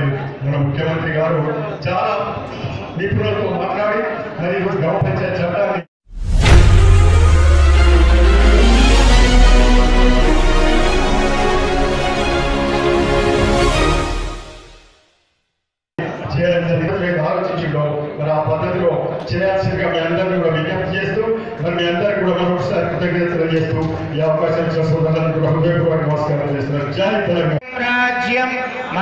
మన ముఖ్యమంత్రి గారు చాలా నిపుణులతో మాట్లాడి మరి ఈరోజు గ్రామ పంచాయతీ చట్టాన్ని చేయడం జరిగింది మీకు ఆలోచించిందో మరి ఆ పద్ధతిలో చేయాల్సిందిగా మీ అందరినీ కూడా విజ్ఞప్తి చేస్తూ మరి మీ అందరికీ కూడా మరొకసారి కృతజ్ఞతలు తెలియజేస్తూ ఈ అవకాశం ఇచ్చిన సోదరులను కూడా హృదయపూర్వక నమస్కారం చేస్తున్నారు జై తెలంగాణ రాజ్యం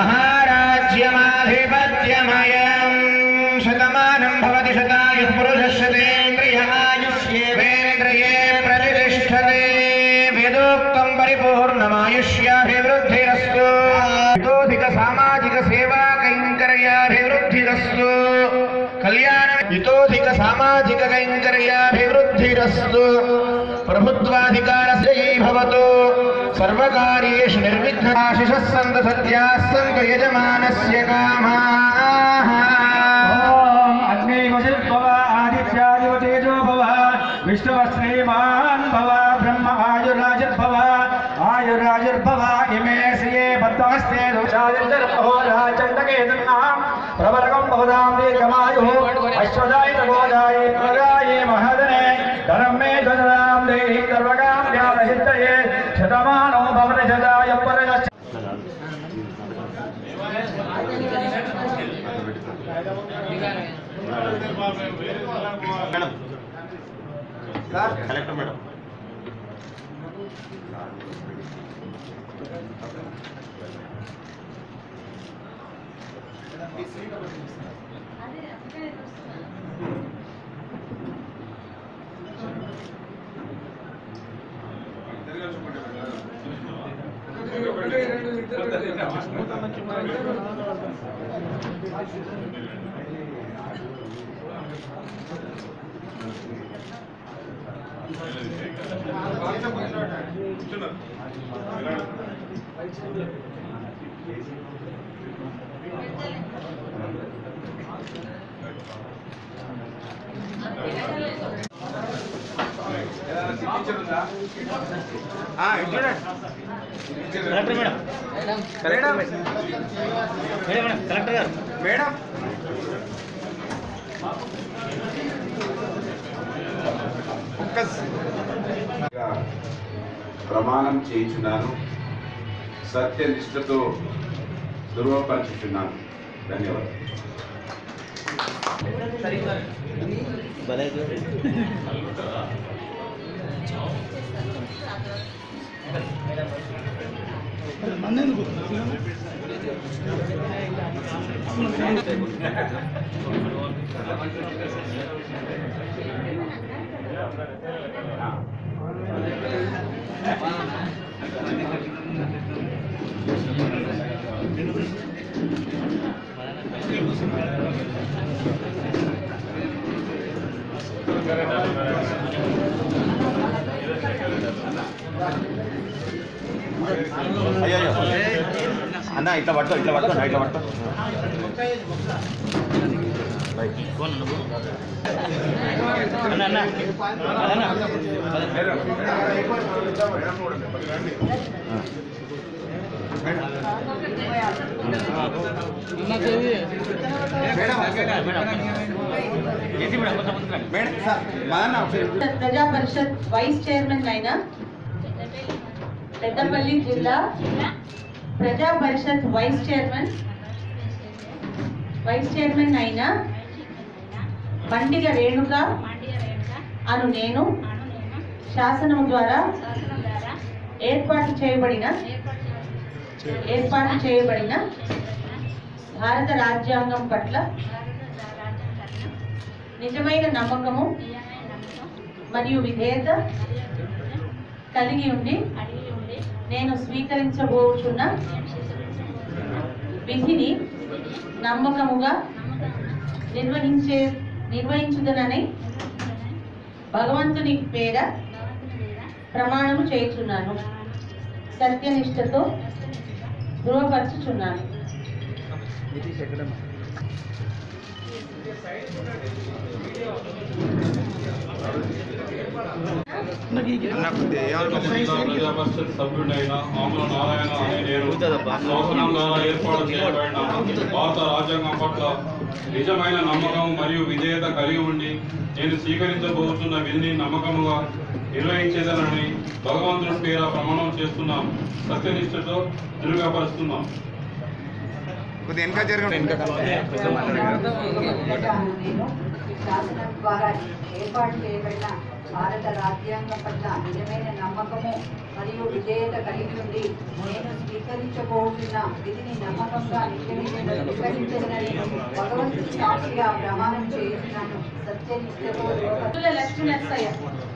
మహారాజ్యమాధిపత్యమయం శతమానం భవతి శతాయుః పురుషశతేంద్రియ ఆయుష్యేవేంద్రియే ప్రతిష్టతే వేదోక్తం పరిపూర్ణమాయుష్యాభివృద్ధిరస్తు ఇతోధిక సామాజిక సేవా కైంకర్యాభివృద్ధిరస్తు కళ్యాణ ఇతోధిక సామాజిక కైంకర్యాభివృద్ధిరస్తు ప్రభుత్వాధికారస్యై భవతు సర్వకార్యేషు నిర్విఘ్నాశిషः सन्तु सत्याः सन्तु यजमानस्य कामाः అగ్నివశిర్భవ ఆదిత్యాదివ తేజో భవ విష్ణువ శ్రీమాన్ భవ బ్రహ్మ ఆయురాజర్భవ ఆయురాజర్భవ ఇమే శ్రియే బద్ధమస్తే దోషాదిర్భవరాజంతకేతన్నాం ప్రవరకం భవదాం దీర్ఘమాయు అశ్వదాయ తమోదాయ ప్రదాయ మహదనే ధనం మే ధనరాం దేహి సర్వకాం వ్యాపహిత్తయే శతమానో భవన శతాయ పరగచ్చ madam collector madam collector madam collector madam madam collector గారు మేడం ప్రమాణం చేయించున్నాను సత్యనిష్టతో ధృవపరచుచున్నాను ధన్యవాదాలు అయ్యో అయ్యో అన్న ఇట్లా పట్టుకో ఇట్లా పట్టుకో ఇట్లా పట్టుకో అన్న అన్న అన్న మేడం సార్ మా అన్న ఒకసారి ప్రజా పరిషత్ వైస్ చైర్మన్ అయిన పెద్దపల్లి జిల్లా ప్రజా పరిషత్ వైస్ చైర్మన్ వైస్ చైర్మన్ అయిన బండిగ రేణుక అను నేను శాసనం ద్వారా ఏర్పాటు చేయబడిన ఏర్పాటు చేయబడిన భారత రాజ్యాంగం పట్ల నిజమైన నమ్మకము మరియు విధేయత కలిగి ఉండి నేను స్వీకరించబోచున్న విధిని నమ్మకముగా నిర్వహించే నిర్వహించుదనని భగవంతుని పేర ప్రమాణము చేయుచున్నాను సత్యనిష్టతో ధృవపరచుచున్నాను ప్రజా పరిషత్ సభ్యుడైన ఆంధ్ర నారాయణ అనే నేను శాసనం ద్వారా ఏర్పాటు చేయబడిన భారత రాజ్యాంగం పట్ల నిజమైన నమ్మకం మరియు విధేయత కలిగి ఉండి నేను స్వీకరించబోతున్న విధిని నమ్మకముగా నిర్వహించేదనని భగవంతుని పేర ప్రమాణం చేస్తున్నాం సత్యనిష్టతో ధృవపరుస్తున్నాం కొద్దిగా వెనక జరగండి నేను శాసనం ద్వారా ఏర్పాటు చేయబడిన భారత రాజ్యాంగం పట్ల నిజమైన నమ్మకము మరియు విధేయత కలిగి ఉండి నేను స్వీకరించబోతున్న విధిని నమ్మకంగా నిర్వహించ- నిర్వహించదనని భగవంతుడి సాక్షిగా ప్రమాణం చేస్తున్నాను సత్యనిష్టతో కత్తుల లక్ష్మీ నరసయ్య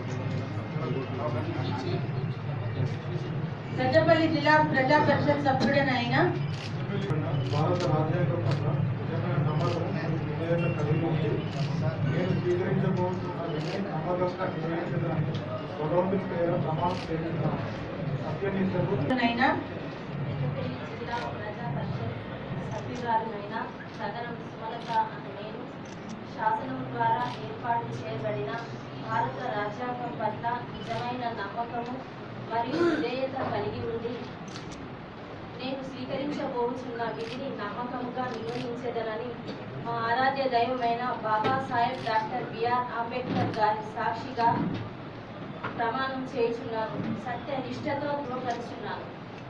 పెద్దపల్లి జిల్లా ప్రజా పరిషత్ సభ్యుడనైన భారత రాజ్యాంగం పట్ల నిజమైన నమ్మకం విధేయత కలిగి ఉంది నేను స్వీకరించబోతున్న విధి నమ్మకంగా నిర్వహించడానికి భగవంతుని పేర ప్రమాణం చేస్తున్నాను సత్యనిష్టకు నైనా జిల్లా ప్రజా పరిషత్ సభ్యురాలైన సదనం సుమలత అనే నేను శాసనం ద్వారా ఏర్పాటు చేయబడిన భారత రాజ్యాంగం పట్ల నిజమైన నమ్మకము మరియు విధేయత కలిగి ఉండి నేను స్వీకరించబోతున్న విధిని నమ్మకంగా నిర్వహించేదనని మా ఆరాధ్య దైవమైన బాబాసాహెబ్ డాక్టర్ బిఆర్ అంబేద్కర్ గారి సాక్షిగా ప్రమాణం చేయుచున్నాను సత్య నిష్టతో ధృవపరుచున్నాను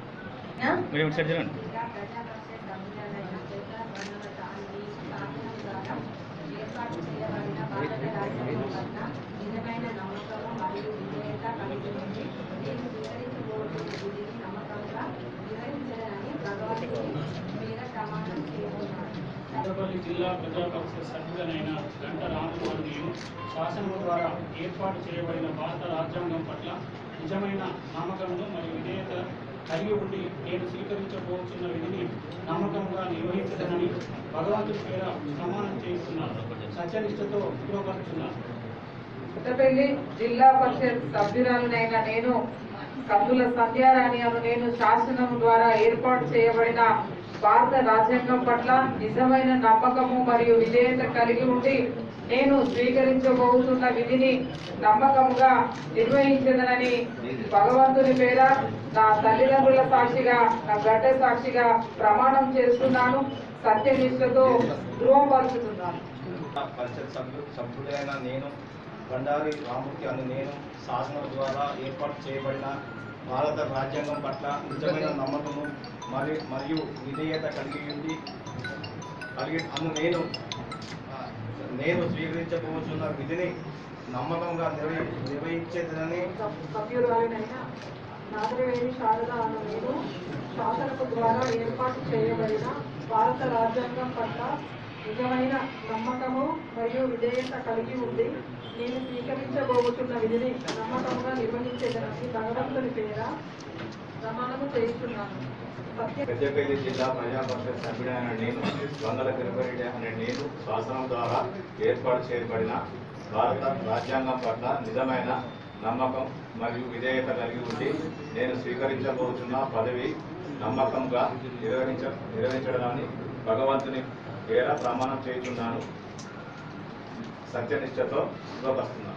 జిల్లా ప్రజా పరిషత్ సభ్యురాలైన చైత్ర వర్ణవత అనే శాసనం ద్వారా ఏర్పాటు చేయబడిన భారత రాజ్యాంగం పట్ల నిజమైన నమ్మకము మరియు విధేయత కలిగి ఉంది నేను స్వీకరించబోతున్న విధిని నమ్మకంగా నిర్వహించడానికి భగవంతుని మీద ప్రమాణం చేస్తున్నాను పెద్దపల్లి జిల్లా ప్రజా పరిషత్ సభ్యుడనైన గంట రామకుమార్ నేను శాసనం ద్వారా ఏర్పాటు చేయబడిన భారత రాజ్యాంగం పట్ల నిజమైన నమ్మకమును మరియు విధేయత కలిగి ఉండి నేను స్వీకరించబోతున్న విధిని నమ్మకంగా నిర్వహించదనని భగవంతుడి పేర ప్రమాణం చేస్తున్నాను సత్యనిష్టతో ఉపయోగపరుచున్నాను కొత్తపల్లి జిల్లా పరిషత్ సభ్యురాలనైన నేను కందుల సంధ్యారాణి అను నేను శాసనం ద్వారా ఏర్పాటు చేయబడిన భారత రాజ్యాంగం పట్ల నిజమైన నమ్మకము మరియు విధేయత కలిగి ఉండి నేను స్వీకరించబోతున్న విధిని నమ్మకముగా నిర్వహించదనని భగవంతుని పేర నా తల్లిదండ్రుల సాక్షిగా నా గడ్డ సాక్షిగా ప్రమాణం చేస్తున్నాను సత్యనిష్టతో ధృవపరుచుతున్నాను పరిషత్ సభ్యు సభ్యుడైన నేను బండారి రామూర్తి అని నేను శాసనం ద్వారా ఏర్పాటు చేయబడిన భారత రాజ్యాంగం పట్ల నిజమైన నమ్మకము మరియు మరియు విధేయత కలిగి ఉంది కలిగి అను నేను ఆ, నేను స్వీకరించబోతున్న విధిని నమ్మకంగా నిర్వహి నిర్వహించేదని సభ్యురాలినైన నాగరవేణి శారద అను నేను శాసనపు ద్వారా ఏర్పాటు చేయబడిన భారత రాజ్యాంగం పట్ల నిజమైన నమ్మకము మరియు విధేయత కలిగి ఉంది నేను స్వీకరించబోతున్న విధిని నమ్మకంగా నిర్వహించేదానికి భగవంతుని పేర ప్రమాణము చేస్తున్నాను సత్య పెద్దపల్లి జిల్లా ప్రజా పరిషత్ సభ్యుడైన నేను వందల తిరుపతి అనే నేను శాసనం ద్వారా ఏర్పాటు చేయబడిన భారత రాజ్యాంగం పట్ల నిజమైన నమ్మకం మరియు విధేయత కలిగి ఉండి నేను స్వీకరించబోతున్న పదవి నమ్మకంగా నిర్వహించ నిర్వహించడాన్ని భగవంతుని పేర ప్రమాణం చేస్తున్నాను సత్యనిష్టతో లోపస్తున్నాను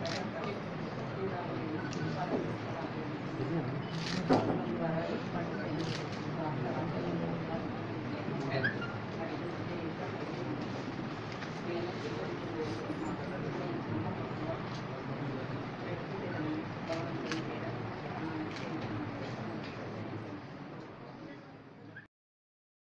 ద్వారా ఏర్పాటు